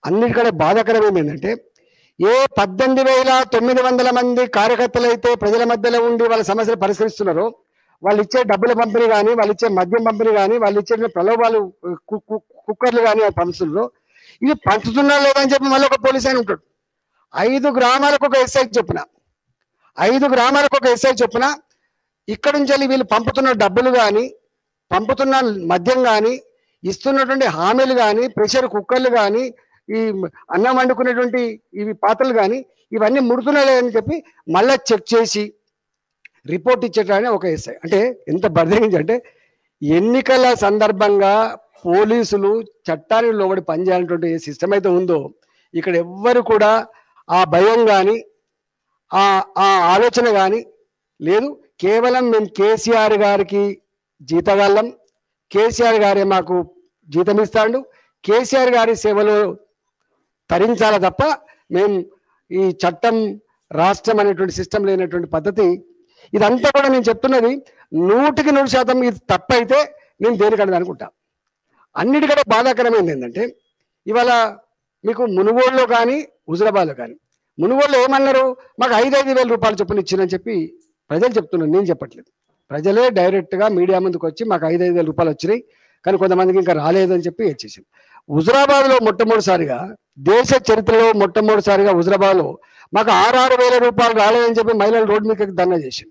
అన్నిటికంటే బాధాకరం ఏంటంటే ఏ పద్దెనిమిది వేల తొమ్మిది వందల మంది కార్యకర్తలు అయితే ప్రజల మధ్యలో ఉండి వాళ్ళ సమస్యలు పరిష్కరిస్తున్నారో వాళ్ళు ఇచ్చే డబ్బుల పంపిణీ కానీ వాళ్ళు ఇచ్చే మద్యం పంపిణీ కానీ వాళ్ళు ఇచ్చే ప్రలోభాలు కు- కు- కుక్కర్లు కానీ పంచుతున్నారు ఇవి పంచుతున్నా లేదని చెప్పి మళ్ళీ ఒక పోలీస్ ఆయన ఉంటాడు ఐదు గ్రామాలకు ఒక ఎస్ఐ చొప్పున ఐదు గ్రామాలకు ఒక ఎస్ఐ చొప్పున ఇక్కడ నుంచి వెళ్ళి వీళ్ళు పంపుతున్న డబ్బులు కానీ పంపుతున్న మద్యం కానీ ఇస్తున్నటువంటి హామీలు కానీ ప్రెషర్ కుక్కర్లు కానీ ఈ అన్నం వండుకునేటువంటి ఇవి పాత్రలు కానీ ఇవన్నీ ముడుతున్నాయని చెప్పి మళ్ళీ చెక్ చేసి రిపోర్ట్ ఇచ్చేటాన్ని ఒక ఎస్ఐ అంటే ఎంత బర్ధించి అంటే ఎన్నికల సందర్భంగా పోలీసులు చట్టానికి లోబడి పనిచేయాలన్నటువంటి ఏ సిస్టమ్ అయితే ఉందో ఇక్కడ ఎవ్వరు కూడా ఆ భయం కానీ ఆ ఆ ఆలోచన కానీ లేదు కేవలం మేము కేసీఆర్ గారికి జీతగాళ్ళం కేసీఆర్ గారే మాకు జీతం ఇస్తాడు కేసీఆర్ గారి సేవలో తరించాలి తప్ప మేము ఈ చట్టం రాష్ట్రం అనేటువంటి సిస్టమ్ లేనటువంటి పద్ధతి ఇదంతా కూడా నేను చెప్తున్నది నూటికి నూరు శాతం ఇది తప్పైతే నేను దేనికన్నది అనుకుంటా అన్నిటికంటే బాధాకరమైంది ఏంటంటే ఇవాళ మీకు మునుగోడులో కానీ హుజరాబాద్లో కానీ మునుగోడులో ఏమన్నారు మాకు ఐదు ఐదు వేల రూపాయలు చొప్పున ఇచ్చిందని చెప్పి ప్రజలు చెప్తున్నారు నేను చెప్పట్లేదు ప్రజలే డైరెక్ట్గా మీడియా ముందుకు వచ్చి మాకు ఐదు ఐదు వేల రూపాయలు వచ్చినాయి కానీ కొంతమందికి ఇంకా రాలేదని చెప్పి ఇచ్చేసాం హుజరాబాద్లో మొట్టమొదటిసారిగా దేశ చరిత్రలో మొట్టమొదటిసారిగా హుజరాబాద్లో మాకు ఆరు ఆరు వేల రూపాయలు రాలేదని చెప్పి మహిళలు రోడ్డు మీద ధర్నా చేసింది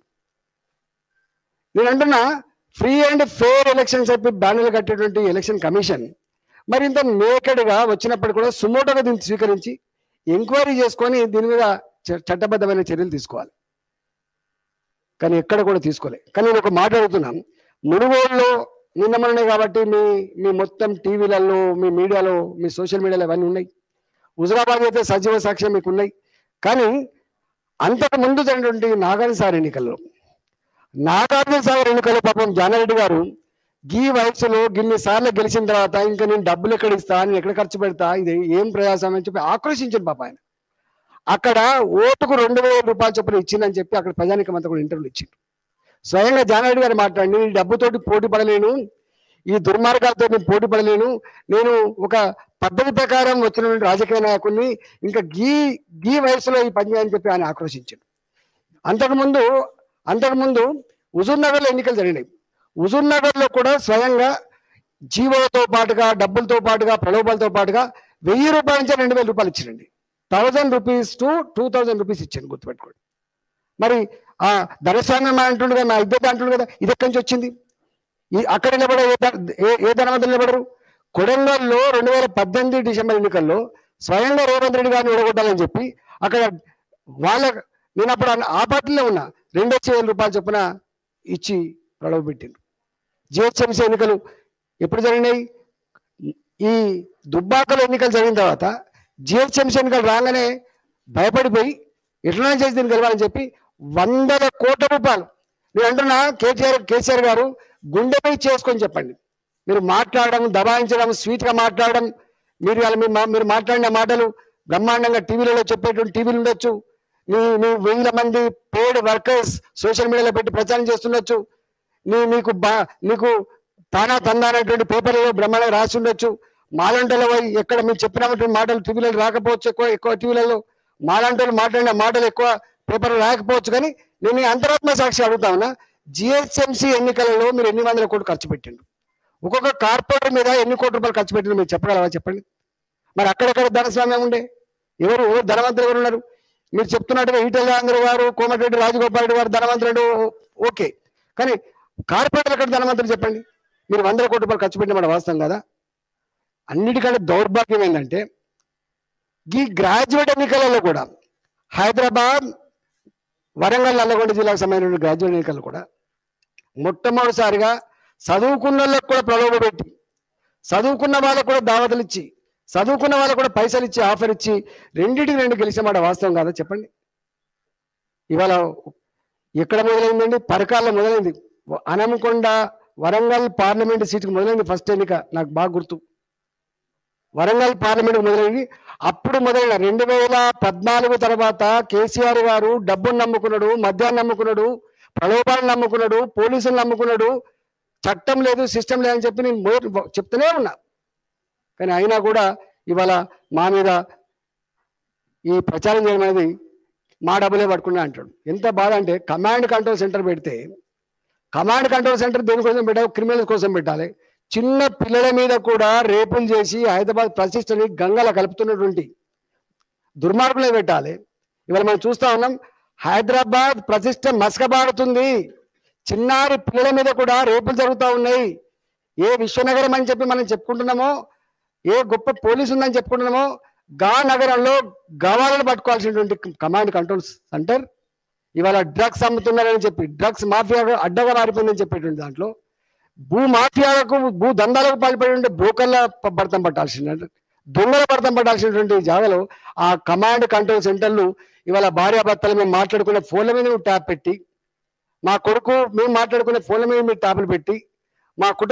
నేను అంటున్నా ఫ్రీ అండ్ ఫెయిర్ ఎలక్షన్స్ చెప్పి బ్యానర్లు కట్టేటువంటి ఎలక్షన్ కమిషన్ మరి ఇంత నేకెడ్గా వచ్చినప్పుడు కూడా సుమోటోగా దీన్ని స్వీకరించి ఎంక్వైరీ చేసుకొని దీని మీద చ- చట్టబద్ధమైన చర్యలు తీసుకోవాలి కానీ ఎక్కడ కూడా తీసుకోలే కానీ నేను ఒక మాట అడుగుతున్నాను మునుగోడులో నిన్న మొన్ననే కాబట్టి మీ మీ మొత్తం టీవీలలో మీ మీడియాలో మీ సోషల్ మీడియాలో అవన్నీ ఉన్నాయి హుజరాబాద్ అయితే సజీవ సాక్ష్యం మీకు ఉన్నాయి కానీ అంతకు ముందు జరిగినటువంటి నాగార్జున సార్ ఎన్నికల్లో నాగార్జున సాగర్ ఎన్నికల్లో పాపం జానారెడ్డి గారు గీ వయసులో గిన్ని సార్లు గెలిచిన తర్వాత ఇంకా నేను డబ్బులు ఎక్కడ ఇస్తా నేను ఎక్కడ ఖర్చు పెడతా ఇది ఏం ప్రయాసం అని చెప్పి ఆక్రోశించాను పాప ఆయన అక్కడ ఓటుకు రెండు వేల రూపాయలు చొప్పున ఇచ్చిందని చెప్పి అక్కడ ప్రజానికం అంతా కూడా ఇంటర్వ్యూలు ఇచ్చిండు స్వయంగా జానారెడ్డి గారు మాట్లాడి నేను ఈ డబ్బుతోటి పోటీ పడలేను ఈ దుర్మార్గాలతో నేను పోటీ పడలేను నేను ఒక పద్ధతి ప్రకారం వచ్చినటువంటి రాజకీయ నాయకుడిని ఇంకా గీ గీ వయసులో ఈ పని చేయని చెప్పి ఆయన ఆక్రోశించాడు అంతకుముందు అంతకుముందు హుజూర్ నగర్లో ఎన్నికలు జరిగినాయి హుజూర్ నగర్లో కూడా స్వయంగా జీవోతో పాటుగా డబ్బులతో పాటుగా ప్రలోభాలతో పాటుగా వెయ్యి రూపాయల నుంచి రెండు వేల రూపాయలు ఇచ్చిండండి thousand rupees to two thousand rupees ఇచ్చాను గుర్తుపెట్టుకోండి మరి ఆ ధనస్వామ్యం అంటుండు కదా నా ఇద్దరు అంటుండు కదా ఇది ఎక్కడి నుంచి వచ్చింది ఈ అక్కడ నిలబడే ఏ ధన- ఏ- ఏ ధనవంతులు నిలబడరు కొడంగల్లో రెండు వేల పద్దెనిమిది డిసెంబర్ ఎన్నికల్లో స్వయంగా రేవంత్ రెడ్డి గారిని ఓడగొట్టాలని చెప్పి అక్కడ వాళ్ళ నేను అప్పుడు అన్న- ఆ పార్టీలో ఉన్నా రెండు వచ్చి వేల రూపాయలు చొప్పున ఇచ్చి ప్రలోభ పెట్టిండు జిహెచ్ఎంసీ ఎన్నికలు ఎప్పుడు జరిగినాయి ఈ దుబ్బాకలో ఎన్నికలు జరిగిన తర్వాత జిహెచ్ఎంసీ ఎన్నికలు రాగానే భయపడిపోయి ఎట్లా చేసి దీన్ని గెలవాలని చెప్పి వందల కోట్ల రూపాయలు నేను అంటున్నా కేటీఆర్ కేసీఆర్ గారు గుండెపై చేసుకొని చెప్పండి మీరు మాట్లాడడం దబాయించడం స్వీట్గా మాట్లాడడం మీరు వాళ్ళ మీ మా- మీరు మాట్లాడిన మాటలు బ్రహ్మాండంగా టీవీలలో చెప్పేటువంటి టీవీలు ఉండొచ్చు నీ నీ వేల మంది పేడ్ వర్కర్స్ సోషల్ మీడియాలో పెట్టి ప్రచారం చేస్తుండొచ్చు నీ నీకు బా నీకు తానా తందా అనేటువంటి పేపర్లలో బ్రహ్మాండంగా రాసి ఉండొచ్చు మాలంటలో పోయి ఎక్కడ మీరు చెప్పినటువంటి మాటలు టీవీలలో రాకపోవచ్చు ఎక్కువ ఎక్కువ టీవీలలో మాలంటలు మాట్లాడిన మాటలు ఎక్కువ పేపర్లు రాకపోవచ్చు కానీ నేను ఈ అంతరాత్మ సాక్షి అడుగుతా ఉన్నా జిహెచ్ఎంసీ ఎన్నికలలో మీరు ఎన్ని వందల కోట్లు ఖర్చు పెట్టిండు ఒక్కొక్క కార్పొరేటర్ మీద ఎన్ని కోట్ల రూపాయలు ఖర్చు పెట్టిండు మీరు చెప్పగలవా చెప్పండి మరి అక్కడెక్కడ ధనస్వామ్యం ఉండే ఎవరు ఎవరు ధనవంతులు ఎవరు ఉన్నారు మీరు చెప్తున్నట్టుగా ఈటెల రాజేంద్ర గారు కోమటిరెడ్డి రాజగోపాల్ రెడ్డి గారు ధనవంతుడు ఓకే కానీ కార్పొరేటర్ ఎక్కడ ధనవంతులు చెప్పండి మీరు వందల కోట్ల రూపాయలు ఖర్చు పెట్టిన మాట వాస్తవం కదా అన్నిటికంటే దౌర్భాగ్యం ఏంటంటే ఈ గ్రాడ్యుయేట్ ఎన్నికలలో కూడా హైదరాబాద్ వరంగల్ నల్లగొండ జిల్లాకు సంబంధించిన గ్రాడ్యుయేట్ ఎన్నికలు కూడా మొట్టమొదటిసారిగా చదువుకున్న వాళ్ళకు కూడా ప్రలోభ పెట్టి చదువుకున్న వాళ్ళకు కూడా దావతలు ఇచ్చి చదువుకున్న వాళ్ళకు కూడా పైసలు ఇచ్చి ఆఫర్ ఇచ్చి రెండింటికి రెండు గెలిచిన మాట వాస్తవం కాదా చెప్పండి ఇవాళ ఎక్కడ మొదలైందండి పరకాల్లో మొదలైంది అనమకొండ వరంగల్ పార్లమెంట్ సీటుకు మొదలైంది ఫస్ట్ ఎన్నిక నాకు బాగా గుర్తు వరంగల్ పార్లమెంట్ మొదలైంది అప్పుడు మొదలైన రెండు వేల పద్నాలుగు తర్వాత కేసీఆర్ గారు డబ్బును నమ్ముకున్నాడు మద్యాన్ని నమ్ముకున్నాడు ప్రలోభాలను నమ్ముకున్నాడు పోలీసులు నమ్ముకున్నాడు చట్టం లేదు సిస్టమ్ లేదని చెప్పి నేను మొదటి చెప్తూనే ఉన్నా కానీ అయినా కూడా ఇవాళ మా మీద ఈ ప్రచారం చేయడం అనేది మా డబ్బులే పట్టుకున్నా అంటాడు ఎంత బాధ అంటే కమాండ్ కంట్రోల్ సెంటర్ పెడితే కమాండ్ కంట్రోల్ సెంటర్ దేనికోసం పెట్టాలి క్రిమినల్స్ కోసం పెట్టాలి చిన్న పిల్లల మీద కూడా రేపులు చేసి హైదరాబాద్ ప్రతిష్టని గంగల కలుపుతున్నటువంటి దుర్మార్గులే పెట్టాలి ఇవాళ మనం చూస్తా ఉన్నాం హైదరాబాద్ ప్రతిష్ట మసకబారుతుంది చిన్నారి పిల్లల మీద కూడా రేపులు జరుగుతూ ఉన్నాయి ఏ విశ్వనగరం అని చెప్పి మనం చెప్పుకుంటున్నామో ఏ గొప్ప పోలీసు ఉందని చెప్పుకుంటున్నామో గా నగరంలో గవాలను పట్టుకోవాల్సినటువంటి కమాండ్ కంట్రోల్ సెంటర్ ఇవాళ డ్రగ్స్ అమ్ముతున్నారని చెప్పి డ్రగ్స్ మాఫియా అడ్డగా మారిపోయిందని చెప్పేటువంటి దాంట్లో భూ మాఫియాలకు భూ దందాలకు పాల్పడి బ్రోకర్ల భర్తం పట్టాల్సిన దొంగల భర్తం పట్టాల్సినటువంటి జాగాలో ఆ కమాండ్ కంట్రోల్ సెంటర్లు ఇవాళ భార్యాభర్తలు మేము మాట్లాడుకునే ఫోన్ల మీద ట్యాప్ పెట్టి మా కొడుకు మేము మాట్లాడుకునే ఫోన్ల మీద మీరు ట్యాపులు పెట్టి మా కుటుంబ